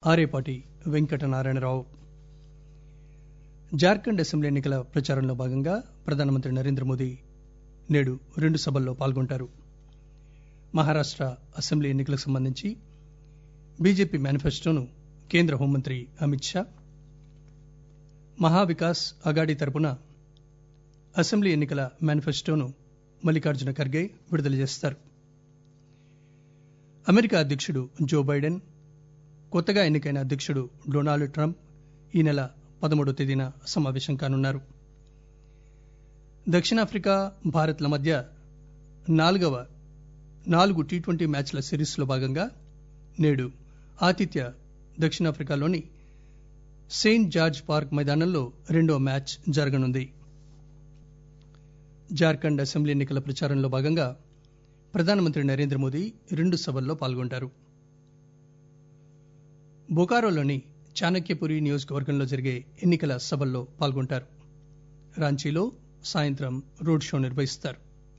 ఆరేపాటి Venkatanarayana Rao Jharkhand assembly ఎన్నికల ప్రచారంలో భాగంగా ప్రధానమంత్రి నరేంద్ర మోదీ నేడు రెండు సభల్లో పాల్గొంటారు మహారాష్ట అసెంబ్లీ ఎన్నికలకు సంబంధించి బీజేపీ మేనిఫెస్టోను కేంద్ర హోంమంత్రి అమిత్ షా మహావికాస్ అగాడి తరపున అసెంబ్లీ ఎన్నికల మేనిఫెస్టోను మల్లికార్జున ఖర్గే విడుదల చేస్తారు అమెరికా అధ్యక్షుడు జో బైడెన్ కొత్తగా ఎన్నికైన అధ్యక్షుడు డొనాల్డ్ ట్రంప్ ఈ నెల పదమూడో తేదీన సమావేశం కానున్నారు దక్షిణాఫ్రికా భారత్ల మధ్య నాలుగవ నాలుగు టీ ట్వంటీ మ్యాచ్ల సిరీస్లో భాగంగా నేడు ఆతిథ్య దక్షిణాఫ్రికాలోని సెయింట్ జార్జ్ పార్క్ మైదానంలో రెండో మ్యాచ్ జరగనుంది జార్ఖండ్ అసెంబ్లీ ఎన్నికల ప్రచారంలో భాగంగా ప్రధానమంత్రి నరేంద్ర మోదీ రెండు సభల్లో పాల్గొంటారు బొకారోలోని చాణక్యపురి నియోజకవర్గంలో జరిగే ఎన్నికల సభల్లో పాల్గొంటారు రాంచీలో సాయంత్రం రోడ్ షో నిర్వహిస్తారు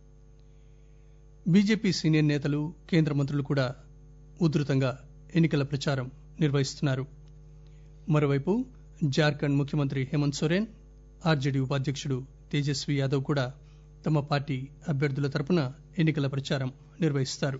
బీజేపీ సీనియర్ నేతలు కేంద్ర మంత్రులు కూడా ఉధృతంగా ఎన్నికల ప్రచారం నిర్వహిస్తున్నారు మరోవైపు జార్ఖండ్ ముఖ్యమంత్రి హేమంత్ సోరెన్ ఆర్జేడీ ఉపాధ్యక్షుడు తేజస్వి యాదవ్ కూడా తమ పార్టీ అభ్యర్థుల తరపున ఎన్నికల ప్రచారం నిర్వహిస్తారు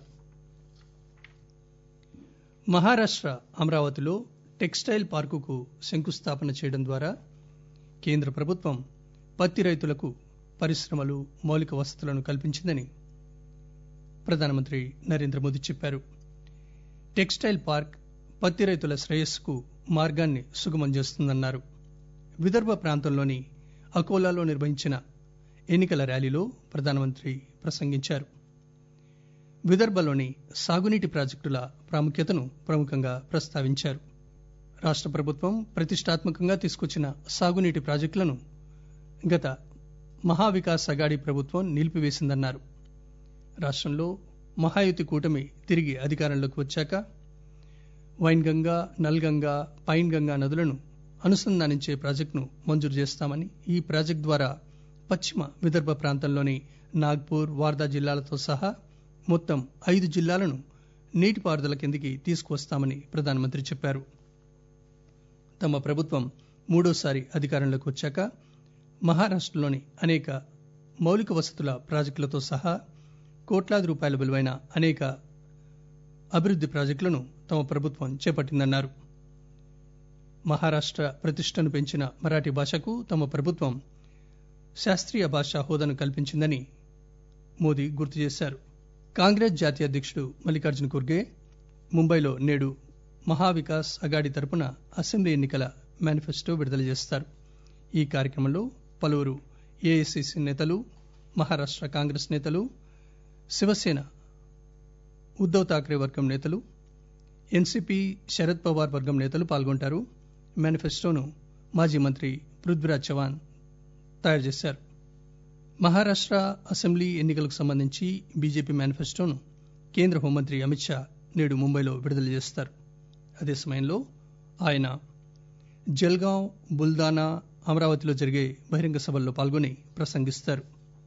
మహారాష్ట అమరావతిలో టెక్స్టైల్ పార్కుకు శంకుస్థాపన చేయడం ద్వారా కేంద్ర ప్రభుత్వం పత్తి రైతులకు పరిశ్రమలు మౌలిక వసతులను కల్పించిందని ప్రధానమంత్రి నరేంద్ర మోదీ చెప్పారు టెక్స్టైల్ పార్క్ పత్తి రైతుల శ్రేయస్సుకు మార్గాన్ని సుగమం చేస్తుందన్నారు విదర్భ ప్రాంతంలోని అకోలాలో నిర్వహించిన ఎన్నికల ర్యాలీలో ప్రధానమంత్రి ప్రసంగించారు విదర్భలోని సాగునీటి ప్రాజెక్టుల ప్రాముఖ్యతను ప్రముఖంగా ప్రస్తావించారు రాష్ట ప్రభుత్వం ప్రతిష్టాత్మకంగా తీసుకొచ్చిన సాగునీటి ప్రాజెక్టులను గత మహావికాస్ అగాడి ప్రభుత్వం నిలిపివేసిందన్నారు రాష్టంలో మహాయుతి కూటమి తిరిగి అధికారంలోకి వచ్చాక వైన్గంగా నల్గంగా పైన్ గంగా నదులను అనుసంధానించే ప్రాజెక్టును మంజూరు చేస్తామని ఈ ప్రాజెక్టు ద్వారా పశ్చిమ విదర్భ ప్రాంతంలోని నాగ్పూర్ వార్దా జిల్లాలతో సహా మొత్తం ఐదు జిల్లాలను నీటిపారుదల కిందికి తీసుకువస్తామని ప్రధానమంత్రి చెప్పారు తమ ప్రభుత్వం మూడోసారి అధికారంలోకి వచ్చాక మహారాష్టలోని అనేక మౌలిక వసతుల ప్రాజెక్టులతో సహా కోట్లాది రూపాయల విలువైన అనేక అభివృద్ది ప్రాజెక్టులను తమ ప్రభుత్వం చేపట్టిందన్నారు మహారాష్ట ప్రతిష్టను పెంచిన మరాఠీ భాషకు తమ ప్రభుత్వం శాస్త్రీయ భాషా హోదాను కల్పించిందని మోదీ గుర్తు చేశారు కాంగ్రెస్ జాతీయ అధ్యక్షుడు మల్లికార్జున ఖర్గే ముంబైలో నేడు మహావికాస్ అగాడి తరపున అసెంబ్లీ ఎన్నికల మేనిఫెస్టో విడుదల చేస్తారు ఈ కార్యక్రమంలో పలువురు ఏఐసిసి నేతలు మహారాష్ట కాంగ్రెస్ నేతలు శివసేన ఉద్దవ్ ఠాక్రే వర్గం నేతలు ఎన్సీపీ శరద్ పవార్ వర్గం నేతలు పాల్గొంటారు మేనిఫెస్టోను మాజీ మంత్రి పృథ్వీరాజ్ చవాన్ తయారు చేశారు మహారాష్ట అసెంబ్లీ ఎన్నికలకు సంబంధించి బీజేపీ మేనిఫెస్టోను కేంద్ర హోంమంత్రి అమిత్ షా నేడు ముంబైలో విడుదల చేస్తారు అదే సమయంలో ఆయన జల్గాం బుల్దానా అమరావతిలో జరిగే బహిరంగ సభల్లో పాల్గొని ప్రసంగిస్తారు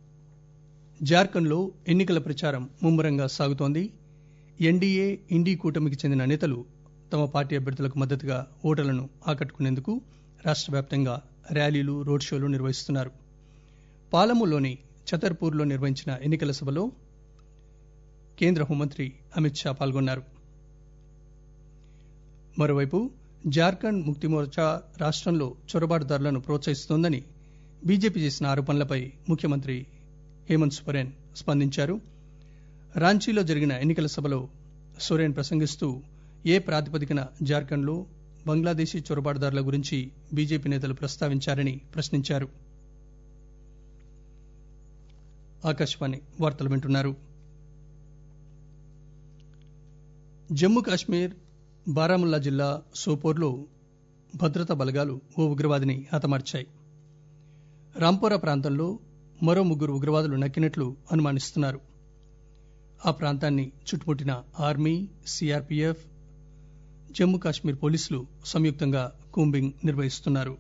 జార్ఖండ్లో ఎన్నికల ప్రచారం ముమ్మరంగా సాగుతోంది ఎన్డీఏ ఇండీ కూటమికి చెందిన నేతలు తమ పార్టీ అభ్యర్థులకు మద్దతుగా ఓటర్లను ఆకట్టుకునేందుకు రాష్ట వ్యాప్తంగా ర్యాలీలు రోడ్ షోలు నిర్వహిస్తున్నారు పాలములోని ఛతర్పూర్లో నిర్వహించిన ఎన్నికల సభలో కేంద్ర హోంమంత్రి అమిత్ షా పాల్గొన్నారు మరోవైపు జార్ఖండ్ ముక్తి మోర్చా రాష్టంలో చొరబాటుదారులను ప్రోత్సహిస్తోందని బీజేపీ చేసిన ఆరోపణలపై ముఖ్యమంత్రి హేమంత్ సోరెన్ స్పందించారు రాంచీలో జరిగిన ఎన్నికల సభలో సోరెన్ ప్రసంగిస్తూ ఏ ప్రాతిపదికన జార్ఖండ్లో బంగ్లాదేశీ చొరబాటుదారుల గురించి బీజేపీ నేతలు ప్రస్తావించారని ప్రశ్నించారు ఆకాశవాణి వార్తలు వింటున్నారు జమ్మూ కాశ్మీర్ బారాముల్లా జిల్లా సోపోర్లో భద్రతా బలగాలు ఓ ఉగ్రవాదిని హతమార్చాయి రాంపోరా ప్రాంతంలో మరో ముగ్గురు ఉగ్రవాదులు నక్కినట్లు అనుమానిస్తున్నారు ఆ ప్రాంతాన్ని చుట్టుముట్టిన ఆర్మీ సిఆర్పీఎఫ్ జమ్మూ కాశ్మీర్ పోలీసులు సంయుక్తంగా కూంబింగ్ నిర్వహిస్తున్నారు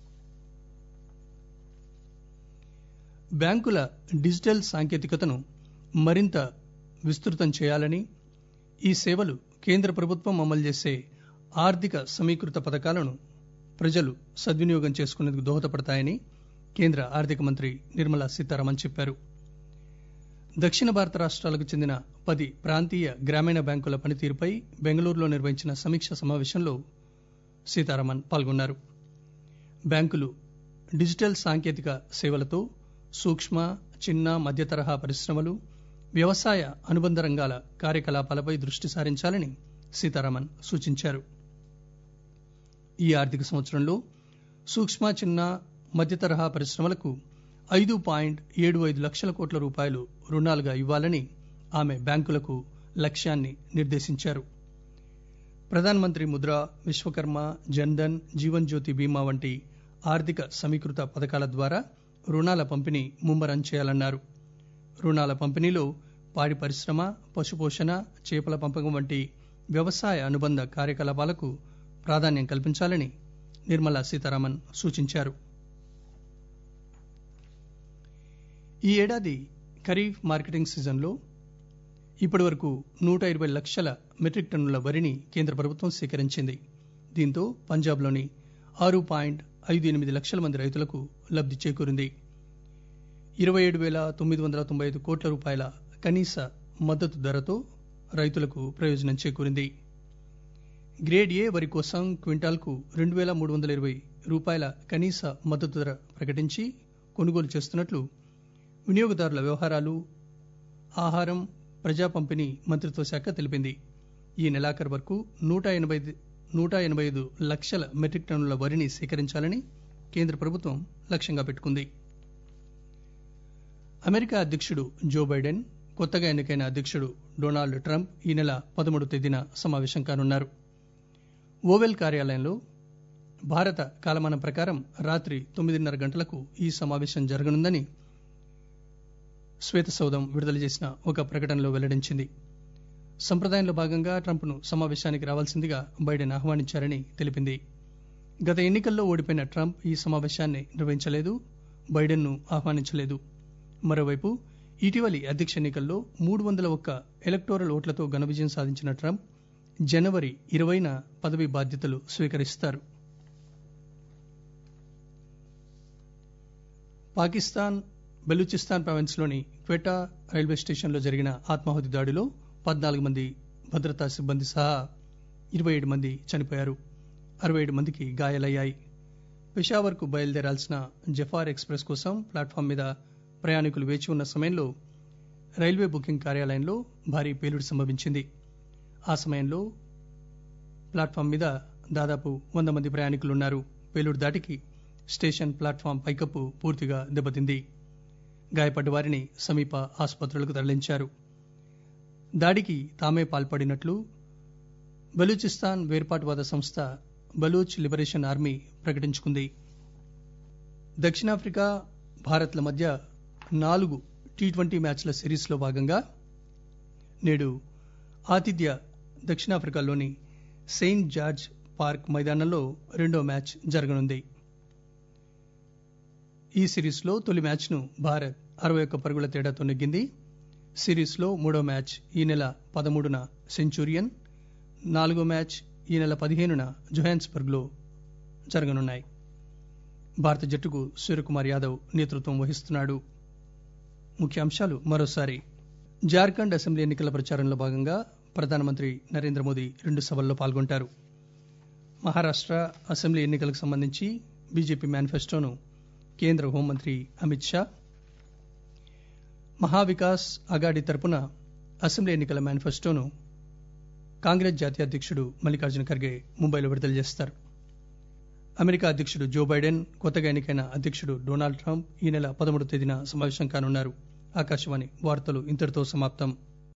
బ్యాంకుల డిజిటల్ సాంకేతికతను మరింత విస్తృతం చేయాలని ఈ సేవలు కేంద్ర ప్రభుత్వం అమలు చేసే ఆర్థిక సమీకృత పథకాలను ప్రజలు సద్వినియోగం చేసుకునేందుకు దోహదపడతాయని కేంద్ర ఆర్థిక మంత్రి నిర్మలా సీతారామన్ చెప్పారు దక్షిణ భారత రాష్ట్రాలకు చెందిన పది ప్రాంతీయ గ్రామీణ బ్యాంకుల పనితీరుపై బెంగళూరులో నిర్వహించిన సమీక్ష సమావేశంలో సీతారామన్ పాల్గొన్నారు బ్యాంకులు డిజిటల్ సాంకేతిక సేవలతో సూక్ష్మ చిన్న మధ్య తరహా పరిశ్రమలు వ్యవసాయ అనుబంధ రంగాల కార్యకలాపాలపై దృష్టి సారించాలని సీతారామన్ సూచించారు ఈ ఆర్థిక సంవత్సరంలో సూక్ష్మ చిన్న మధ్య తరహా పరిశ్రమలకు ఐదు పాయింట్ ఏడు ఐదు లక్షల కోట్ల రూపాయలు రుణాలుగా ఇవ్వాలని ఆమె బ్యాంకులకు లక్ష్యాన్ని నిర్దేశించారు ప్రధానమంత్రి ముద్ర విశ్వకర్మ జన్ధన్ జీవన్ జ్యోతి బీమా వంటి ఆర్థిక సమీకృత పథకాల ద్వారా రుణాల పంపిణీ ముమ్మరం చేయాలన్నారు రుణాల పంపిణీలో పాడి పరిశ్రమ పశుపోషణ చేపల పంపకం వంటి వ్యవసాయ అనుబంధ కార్యకలాపాలకు ప్రాధాన్యం కల్పించాలని నిర్మలా సీతారామన్ సూచించారు ఈ ఏడాది ఖరీఫ్ మార్కెటింగ్ సీజన్లో ఇప్పటి వరకు నూట ఇరవై లక్షల మెట్రిక్ టన్నుల వరిని కేంద్ర ప్రభుత్వం సేకరించింది దీంతో పంజాబ్లోని ఆరు పాయింట్ ఐదు ఎనిమిది లక్షల మంది రైతులకు లబ్ది చేకూరింది ఇరవై ఏడు వేల తొమ్మిది వందల తొంభై ఐదు కోట్ల రూపాయల కనీస మద్దతు ధరతో రైతులకు ప్రయోజనం చేకూరింది గ్రేడ్ ఏ వరి కోసం క్వింటాల్కు రెండు వేల మూడు వందల ఇరవై రూపాయల కనీస మద్దతు ధర ప్రకటించి కొనుగోలు చేస్తున్నట్లు వినియోగదారుల వ్యవహారాలు ఆహారం ప్రజా పంపిణీ మంత్రిత్వ శాఖ తెలిపింది ఈ నెలాఖరు వరకు నూట ఎనభై నూట ఎనభై ఐదు లక్షల మెట్రిక్ టన్నుల వరిని సేకరించాలని కేంద్ర ప్రభుత్వం లక్ష్యంగా పెట్టుకుంది అమెరికా అధ్యక్షుడు జో బైడెన్ కొత్తగా ఎన్నికైన అధ్యక్షుడు డొనాల్డ్ ట్రంప్ ఈ నెల పదమూడు తేదీన సమావేశం కానున్నారు ఓవెల్ కార్యాలయంలో భారత కాలమానం ప్రకారం రాత్రి తొమ్మిదిన్నర గంటలకు ఈ సమావేశం జరగనుందని శ్వేతసౌధం విడుదల చేసిన ఒక ప్రకటనలో వెల్లడించింది సంప్రదాయంలో భాగంగా ట్రంప్ను సమావేశానికి రావాల్సిందిగా బైడెన్ ఆహ్వానించారని తెలిపింది గత ఎన్నికల్లో ఓడిపోయిన ట్రంప్ ఈ సమావేశాన్ని నిర్వహించలేదు బైడెన్ను ఆహ్వానించలేదు మరోవైపు ఇటీవలి అధ్యక్ష ఎన్నికల్లో మూడు వందల ఒక్క ఎలక్టోరల్ ఓట్లతో ఘన విజయం సాధించిన ట్రంప్ జనవరి ఇరవైన పదవి బాధ్యతలు స్వీకరిస్తారు పాకిస్తాన్ బెలూచిస్తాన్ ప్రావిన్స్లోని క్వెటా రైల్వే స్టేషన్లో జరిగిన ఆత్మాహుతి దాడిలో పద్నాలుగు మంది భద్రతా సిబ్బంది సహా ఇరవై ఏడు మంది చనిపోయారు అరవై ఏడు మందికి గాయాలయ్యాయి పెషావర్కు బయలుదేరాల్సిన జఫార్ ఎక్స్ప్రెస్ కోసం ప్లాట్ఫామ్ మీద ప్రయాణికులు వేచి ఉన్న సమయంలో రైల్వే బుకింగ్ కార్యాలయంలో భారీ పేలుడు సంభవించింది ఆ సమయంలో ప్లాట్ఫామ్ మీద దాదాపు వంద మంది ప్రయాణికులున్నారు పేలుడు దాటికి స్టేషన్ ప్లాట్ఫామ్ పైకప్పు పూర్తిగా దెబ్బతింది గాయపడ్డ వారిని సమీప ఆసుపత్రులకు తరలించారు దాడికి తామే పాల్పడినట్లు బలూచిస్తాన్ వేర్పాటువాద సంస్థ బలూచ్ లిబరేషన్ ఆర్మీ ప్రకటించుకుంది దక్షిణాఫ్రికా భారత్ల మధ్య నాలుగు టీ ట్వంటీ మ్యాచ్ల సిరీస్లో భాగంగా నేడు ఆతిథ్య దక్షిణాఫ్రికాలోని సెయింట్ జార్జ్ పార్క్ మైదానంలో రెండో మ్యాచ్ జరగనుంది ఈ సిరీస్లో తొలి మ్యాచ్ను భారత్ అరవై ఒక్క పరుగుల తేడాతో నెగ్గింది సిరీస్లో మూడో మ్యాచ్ ఈ నెల పదమూడున సెంచూరియన్ నాలుగో మ్యాచ్ ఈ నెల పదిహేనున జొహాన్స్బర్గ్లో జరగనున్నాయి భారత జట్టుకు సూర్యకుమార్ యాదవ్ నేతృత్వం వహిస్తున్నాడు ముఖ్యాంశాలు మరోసారి జార్ఖండ్ అసెంబ్లీ ఎన్నికల ప్రచారంలో భాగంగా ప్రధానమంత్రి నరేంద్ర మోదీ రెండు సభల్లో పాల్గొంటారు మహారాష్ట అసెంబ్లీ ఎన్నికలకు సంబంధించి బీజేపీ మేనిఫెస్టోను కేంద్ర హోంమంత్రి అమిత్ షా మహావికాస్ అగాడి తరపున అసెంబ్లీ ఎన్నికల మేనిఫెస్టోను కాంగ్రెస్ జాతీయ అధ్యక్షుడు మల్లికార్జున ఖర్గే ముంబైలో విడుదల చేస్తారు అమెరికా అధ్యక్షుడు జో బైడెన్ కొత్తగా ఎన్నికైన అధ్యక్షుడు డొనాల్డ్ ట్రంప్ ఈ నెల పదమూడు తేదీన సమావేశం కానున్నారు ఆకాశవాణి వార్తలు ఇంతటితో సమాప్తం